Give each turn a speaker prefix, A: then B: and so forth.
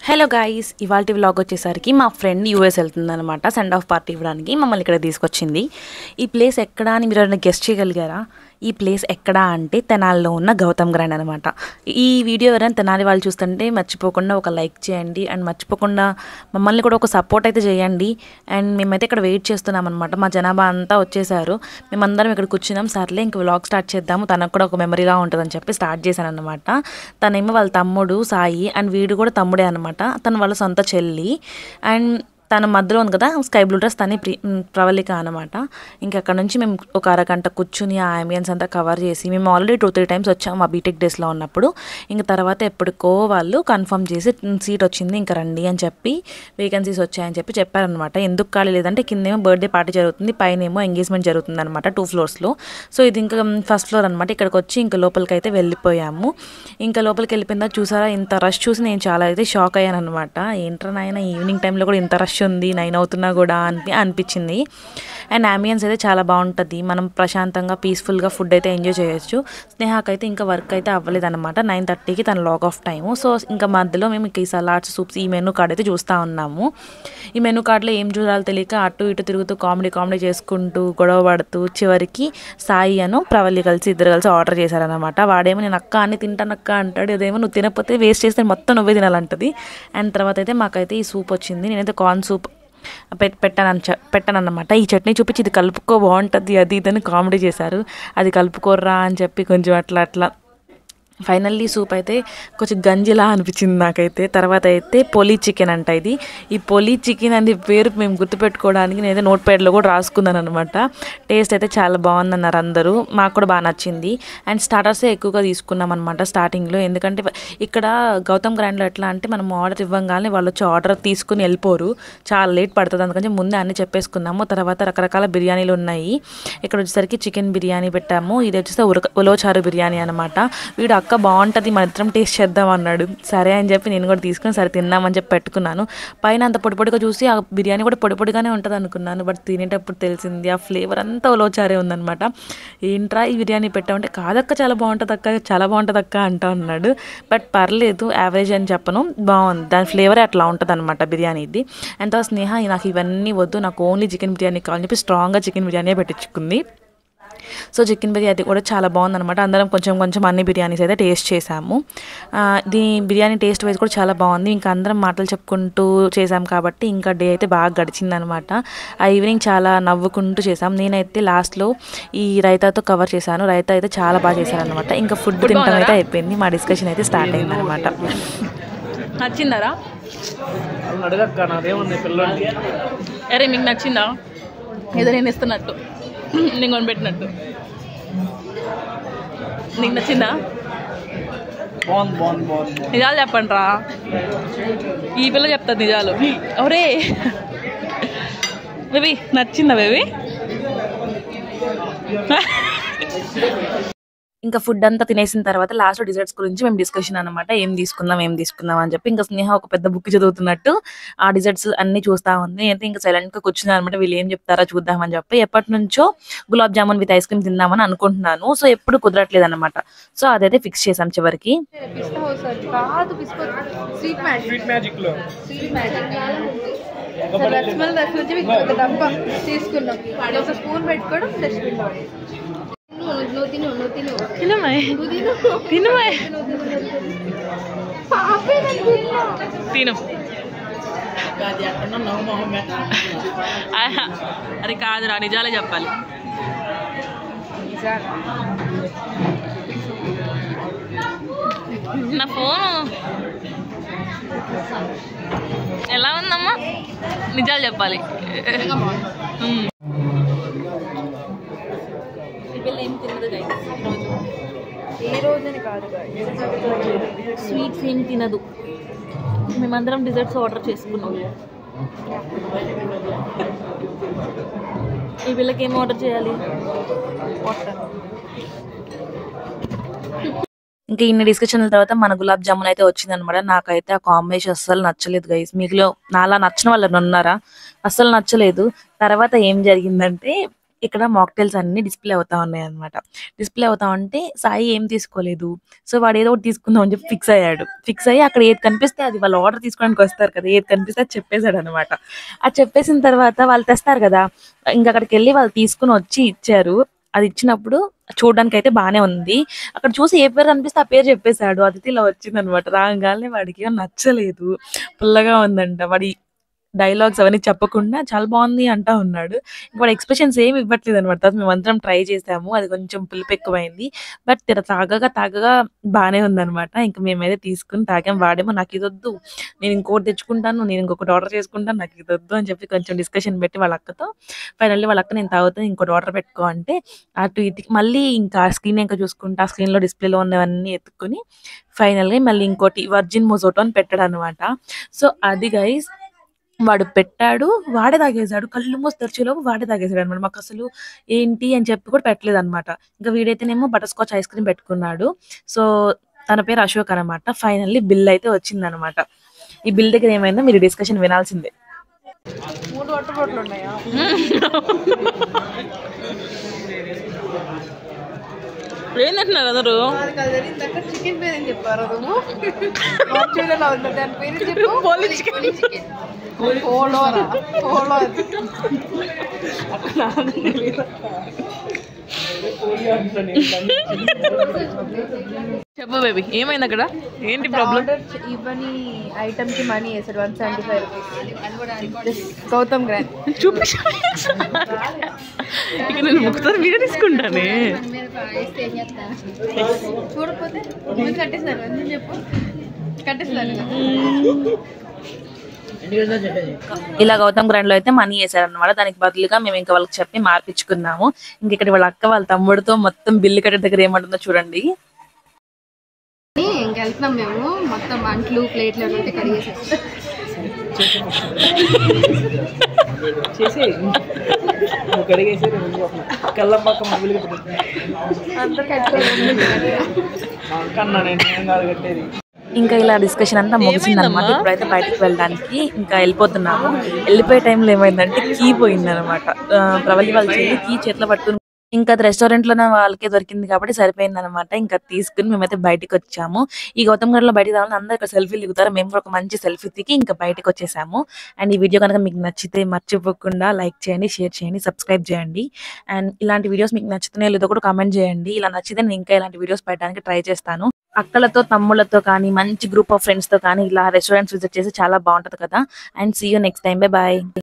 A: Hello guys ఇవాళ vlog వచ్చేసరికి మా ఫ్రెండ్ యూఎస్ వెళ్తుందనమాట సెండ్ ఆఫ్ పార్టీ ఇవ్వడానికి మమ్మల్ని ఇక్కడ తీసుకొచ్చింది ఈ ప్లేస్ ఎక్కడ అని మీరు ఎవరైనా గెస్ట్ చేయగలిగారా ఈ ప్లేస్ ఎక్కడ అంటే తెనాలిలో ఉన్న గౌతమ్ గ్రాండ్ అనమాట ఈ వీడియో ఎవరైనా తెనాలి వాళ్ళు చూస్తుంటే మర్చిపోకుండా ఒక లైక్ చేయండి అండ్ మర్చిపోకుండా మమ్మల్ని కూడా ఒక సపోర్ట్ అయితే చేయండి అండ్ మేమైతే ఇక్కడ వెయిట్ చేస్తున్నాం అనమాట మా జనాభా అంతా వచ్చేసారు మేమందరం ఇక్కడ కూర్చున్నాం సర్లే ఇంక వ్లాగ్ స్టార్ట్ చేద్దాము తనకు కూడా ఒక మెమరీలా ఉంటుందని చెప్పి స్టార్ట్ చేశాను అనమాట తనేమో వాళ్ళ తమ్ముడు సాయి అండ్ వీడు కూడా తమ్ముడే అనమాట తను వాళ్ళ సొంత చెల్లి అండ్ తన మధ్యలో ఉంది కదా స్కై బ్లూ డ్రెస్ తనే ప్రి మ్, ప్రవళిక అనమాట ఇంకా అక్కడ నుంచి మేము ఒక అరగంట కూర్చుని ఆ అంబియన్స్ అంతా కవర్ చేసి మేము ఆల్రెడీ టూ త్రీ టైమ్స్ వచ్చాము మా బీటెక్ డేస్లో ఉన్నప్పుడు ఇంకా తర్వాత ఎప్పటికో వాళ్ళు కన్ఫర్మ్ చేసి సీట్ వచ్చింది ఇంకా రండి అని చెప్పి వేకెన్సీస్ వచ్చాయని చెప్పి చెప్పారనమాట ఎందుకు ఖాళీ లేదంటే కిందేమో బర్త్డే పార్టీ జరుగుతుంది పైన ఏమో ఎంగేజ్మెంట్ జరుగుతుంది అనమాట టూ ఫ్లోర్స్లో సో ఇది ఇంకా ఫస్ట్ ఫ్లోర్ అనమాట ఇక్కడికి వచ్చి ఇంకా లోపలికి అయితే వెళ్ళిపోయాము ఇంకా లోపలికి వెళ్ళిపోయిన తర్వాత చూసారా ఇంత రష్ చూసి నేను చాలా అయితే షాక్ అయ్యాను అనమాట ఏంట్రా నాయన ఈవినింగ్ టైంలో కూడా ఇంత రష్ ఉంది నైన్ అవుతున్నా కూడా అనిపి అనిపించింది అండ్ అంబియన్స్ అయితే చాలా బాగుంటుంది మనం ప్రశాంతంగా పీస్ఫుల్గా ఫుడ్ అయితే ఎంజాయ్ చేయొచ్చు స్నేహాకి అయితే ఇంకా వర్క్ అయితే అవ్వలేదు అనమాట నైన్ థర్టీకి తన లాగ్ ఆఫ్ టైము సో ఇంకా మధ్యలో మేము ఈ సలాడ్స్ సూప్స్ ఈ మెనూ కార్డ్ అయితే చూస్తూ ఉన్నాము ఈ మెనూ కార్డ్లో ఏం చూడాలో తెలియక అటు ఇటు తిరుగుతూ కామెడీ కామెడీ చేసుకుంటూ గొడవ పడుతూ చివరికి సాయి అను ప్రవల్లి కలిసి ఇద్దరు కలిసి ఆర్డర్ చేశారనమాట వాడేమో నేను అక్క అని తింటానక్క అంటాడు అదేమో నువ్వు తినకపోతే వేస్ట్ చేస్తే మొత్తం నువ్వే తినాలంటది అండ్ తర్వాత అయితే మాకైతే ఈ సూప్ వచ్చింది నేనైతే కార్న్ సూప్ పెట్ పెట్టాను చె పెట్టాను అనమాట ఈ చట్నీ చూపించి ఇది కలుపుకో బాగుంటుంది అది ఇదని కామెడీ చేశారు అది కలుపుకోర్రా అని చెప్పి కొంచెం అట్లా అట్లా ఫైనల్లీ సూప్ అయితే కొంచెం గంజిలా అనిపించింది నాకైతే తర్వాత అయితే పొలి చికెన్ అంట ఇది ఈ పొలి చికెన్ అనేది పేరు మేము గుర్తుపెట్టుకోవడానికి నేనైతే నోట్ ప్యాడ్లో కూడా రాసుకున్నాను అనమాట టేస్ట్ అయితే చాలా బాగుందన్నారు అందరూ మాకు కూడా బాగా నచ్చింది అండ్ స్టార్టర్సే ఎక్కువగా తీసుకున్నాం అనమాట స్టార్టింగ్లో ఎందుకంటే ఇక్కడ గౌతమ్ గ్రాండ్లో ఎట్లా అంటే మనం ఆర్డర్ ఇవ్వగానే వాళ్ళు వచ్చి ఆర్డర్ తీసుకుని వెళ్ళిపోరు చాలా లేట్ పడుతుంది అందుకని ముందే అన్ని చెప్పేసుకున్నాము తర్వాత రకరకాల బిర్యానీలు ఉన్నాయి ఇక్కడ వచ్చేసరికి చికెన్ బిర్యానీ పెట్టాము ఇది వచ్చేసి ఉరక ఉలోచారు బిర్యానీ అనమాట వీడు అక్క బాగుంటుంది మన ఇద్దరం టేస్ట్ చేద్దాం అన్నాడు సరే అని చెప్పి నేను కూడా తీసుకుని సరే తిందామని చెప్పి పెట్టుకున్నాను పైన అంత పొడి పొడిగా చూసి ఆ బిర్యానీ కూడా పొడి పొడిగానే ఉంటుంది అనుకున్నాను బట్ తినేటప్పుడు తెలిసింది ఆ ఫ్లేవర్ అంతా ఉలోచారే ఉందన్నమాట ఏంట్రా ఈ బిర్యానీ పెట్టామంటే కాదక్క చాలా బాగుంటుంది అక్క చాలా బాగుంటుంది అక్క అంటా ఉన్నాడు బట్ పర్లేదు యావరేజ్ అని చెప్పను బాగుంది దాని ఫ్లేవర్ అట్లా ఉంటుంది అనమాట బిర్యానీది అండ్ తర్వాత స్నేహ నాకు ఇవన్నీ వద్దు నాకు ఓన్లీ చికెన్ బిర్యానీ కావాలని చెప్పి స్ట్రాంగ్గా చికెన్ బిర్యానీ పెట్టించుకుంది సో చికెన్ బిర్యానీ కూడా చాలా బాగుందన్నమాట అందరం కొంచెం కొంచెం అన్ని బిర్యానీస్ అయితే టేస్ట్ చేసాము ఆ, దీని బిర్యానీ టేస్ట్ వైజ్ కూడా చాలా బాగుంది ఇంకా అందరం మాటలు చెప్పుకుంటూ చేసాం కాబట్టి ఇంకా డే అయితే బాగా గడిచిందనమాట ఆ ఈవినింగ్ చాలా నవ్వుకుంటూ చేసాం నేనైతే లాస్ట్లో ఈ రైతాతో కవర్ చేశాను రైతా అయితే చాలా బాగా చేశాను అనమాట ఇంకా ఫుడ్ తినడం అయితే అయిపోయింది మా డిస్కషన్ అయితే స్టార్ట్ అయింది అనమాట నచ్చిందరా
B: అవును అడగక్క నాదేముంది పిల్లోడికి
A: అరే మీకు నచ్చిందా ఏదో నేను ఇస్తున్నట్టు నేను కొనిపెట్టినట్టు నీకు నచ్చిందా
B: బాగుంది బాగుంది బాగుంది బాగుంది
A: నిజాలు చెప్పండి రా ఈ పిల్ల చెప్తుంది నిజాలు ఒరే బేబీ నచ్చిందా బేబీ ఇంకా ఫుడ్ అంతా తినేసిన తర్వాత లాస్ట్ డిజర్ట్స్ గురించి మేము డిస్కషన్ అనమాట ఏం తీసుకుందాం ఏం తీసుకుందాం అని చెప్పి ఇంకా స్నేహ ఒక పెద్ద బుక్ చదువుతున్నట్టు ఆ డిజర్ట్స్ అన్ని చూస్తా ఉంది అయితే ఇంకా సైలెంట్ గా కూర్చున్నాను అనమాట వీళ్ళు ఏం చెప్తారో చూద్దామని చెప్పి ఎప్పటి నుంచో gulab jamun with ice cream తిందామని అనుకుంటున్నాను సో ఎప్పుడు కుదరట్లేదు అనమాట సో అదైతే ఫిక్స్ చేసాం చివరికి
C: పిస్తా హౌస్ అది కాదు Pista Sweet Magic
B: Sweet Magic లో
C: స్వీట్ మ్యాజిక్ రస్మల్ రస్ నుంచి మీకు ఒక డబ్బా తీసుకున్నాం ఒక స్పూన్ పెట్టుకోవడం డస్ట్బిన్ లో నువ్వు నువ్వు తిను నువ్వు తిను
A: తినమాయ్
C: నువ్వు తిను
A: తినమాయ్
C: పాపే నాకు తిన్నా
A: తిను ఆహా, అది కాదురా నిజాలే చెప్పాలి నా ఫోను ఎలా ఉందమ్మా నిజాలు చెప్పాలి మ్మ్. ఏం తినదు
C: ఏ రోజని కాదు
A: స్వీట్స్ ఏం తినదు మేమందరం డిజర్ట్స్ ఆర్డర్ చేసుకున్నాం ఈ పిల్లకి ఏం ఆర్డర్ చేయాలి ఇంకా ఇన్ని డిస్కషన్ల తర్వాత మన గులాబ్ జామున్ అయితే వచ్చింది అనమాట నాకైతే ఆ కాంబినేషన్ అస్సలు నచ్చలేదు గైస్ మీలో నాలా నచ్చిన వాళ్ళు ఉన్నారా అస్సలు నచ్చలేదు తర్వాత ఏం జరిగిందంటే ఇక్కడ మాక్టైల్స్ అన్ని డిస్ప్లే అవుతా ఉన్నాయి అనమాట డిస్ప్లే అవుతా ఉంటే సాయి ఏం తీసుకోలేదు సో వాడు ఏదో ఒకటి తీసుకుందాం అని చెప్పి ఫిక్స్ అయ్యాడు ఫిక్స్ అయ్యి అక్కడ ఏది కనిపిస్తే అది వాళ్ళు ఆర్డర్ తీసుకోవడానికి వస్తారు కదా ఏది కనిపిస్తే అది చెప్పేశాడు అనమాట అది చెప్పేసిన తర్వాత వాళ్ళు తెస్తారు కదా ఇంకా అక్కడికి వెళ్ళి వాళ్ళు తీసుకుని వచ్చి ఇచ్చారు అది ఇచ్చినప్పుడు చూడడానికి అయితే బానే ఉంది అక్కడ చూసి ఏ పేరు కనిపిస్తే ఆ పేరు చెప్పేశాడు అది ఇలా వచ్చింది అనమాట రాగానే వాడికి ఏం నచ్చలేదు పుల్లగా ఉందంట వాడి డైలాగ్స్ అవన్నీ చెప్పకుండా చాలా బాగుంది అంటా ఉన్నాడు ఇంకా వాడు ఎక్స్ప్రెషన్స్ ఏమి ఇవ్వట్లేదు అనమాట తర్వాత మేము అందరం ట్రై చేసాము అది కొంచెం పులుపు ఎక్కువైంది బట్ తిర తాగగా తాగగా బాగానే ఉందన్నమాట ఇంకా మేమైతే తీసుకుని తాగాం వాడేమో నాకు ఇది వద్దు నేను ఇంకోటి తెచ్చుకుంటాను నేను ఇంకొకటి ఆర్డర్ చేసుకుంటాను నాకు ఇది వద్దు అని చెప్పి కొంచెం డిస్కషన్ పెట్టి వాళ్ళ అక్కతో ఫైనల్లీ వాళ్ళ అక్క నేను తాగుతాను ఇంకోటి ఆర్డర్ పెట్టుకో అంటే అటు ఇటు మళ్ళీ ఇంకా స్క్రీన్ ఇంకా చూసుకుంటా స్క్రీన్లో డిస్ప్లేలో ఉన్నవన్నీ ఎత్తుకొని ఫైనల్గా మళ్ళీ ఇంకోటి వర్జిన్ మొజోటో అని పెట్టాడు అనమాట సో అది గైస్ వాడు పెట్టాడు వాడే తాగేశాడు కళ్ళు మూసి తెరిచేలోపు వాడే తాగేశాడు అనమాట మాకు అసలు ఏంటి అని చెప్పి కూడా పెట్టలేదు అనమాట ఇంకా వీడైతేనేమో బటర్ స్కాచ్ ఐస్ క్రీమ్ పెట్టుకున్నాడు సో తన పేరు అశోక్ అనమాట ఫైనల్లీ బిల్ అయితే వచ్చింది అనమాట ఈ బిల్ దగ్గర ఏమైందో మీరు డిస్కషన్ వినాల్సిందే
C: మూడు వాటర్ బాటిల్ ఉన్నాయా
B: ఏంటంటున్నారు అందరూ
C: అది కాదు ఇందాక చికెన్ పేరు ఏం చెప్పారు నువ్వు ఆస్ట్రేలియాలో ఉంది దాని పేరు చెప్పు
B: పోలీ
C: చికెన్ పోలోరా పోలో అది.
B: చెప్పు బేబీ ఏమైంది అక్కడ ఏంటి ప్రాబ్లం
C: ఆర్డర్ చే- ఇవ్వని ఐటమ్ కి మనీ వేసాడు one seventy five rupees Gautam grand
B: చూపి ఇక నేను ఒకసారి వీడియో తీసుకుంటానే
C: చూడకపోతే ముందు కట్టేస్తారు ఎందుకు చెప్పు కట్టేస్తారు
A: ఇలా గౌతమ్ గ్రాండ్ లో అయితే మనీ వేసారు అనమాట దానికి బదులుగా మేము ఇంకా వాళ్ళకి చెప్పి మార్పించుకున్నాము ఇంక ఇక్కడ వాళ్ళ అక్క వాళ్ళ తమ్ముడితో మొత్తం బిల్లు కట్టే దగ్గర ఏమంటుందో చూడండి
C: ఇంక వెళ్తున్నాం మేము మొత్తం అంట్లు ప్లేట్లు అన్నీ కడిగేసాం
B: చేసే కడిగేసి కళ్ళం పక్క మొబైల్
C: అందరు కట్టుకోవాలి
B: కన్నా నేను ఏం కాదు కట్టేది
A: ఇంకా ఇలా డిస్కషన్ అంతా ముగిసింది అనమాట ఇప్పుడైతే బయటకు వెళ్ళడానికి ఇంకా వెళ్ళిపోతున్నాము వెళ్ళిపోయే టైంలో ఏమైందంటే కీ పోయింది అనమాట ప్రవల్లి వాళ్ళ చెల్లి కీ చేతిలో పట్టుకుని ఇంకా అది రెస్టారెంట్ లోనే వాళ్ళకే దొరికింది కాబట్టి సరిపోయింది అనమాట ఇంకా తీసుకుని మేమైతే బయటకు వచ్చాము ఈ గౌతమ్ గారిలో బయటకు రావాలని అందరూ ఇక్కడ సెల్ఫీ దిగుతారు మేము కూడా ఒక మంచి సెల్ఫీ దిగి ఇంకా బయటకు వచ్చేసాము అండ్ ఈ వీడియో కనుక మీకు నచ్చితే మర్చిపోకుండా లైక్ చేయండి షేర్ చేయండి సబ్స్క్రైబ్ చేయండి అండ్ ఇలాంటి వీడియోస్ మీకు నచ్చుతున్నాయో లేదో కూడా కామెంట్ చేయండి ఇలా నచ్చితే నేను ఇంకా ఇలాంటి వీడియోస్ పెట్టడానికి ట్రై చేస్తాను అక్కలతో తమ్ముళ్ళతో కానీ మంచి గ్రూప్ ఆఫ్ ఫ్రెండ్స్ తో కానీ ఇలా రెస్టారెంట్స్ విజిట్ చేసి చాలా బాగుంటది కదా and see you next time bye bye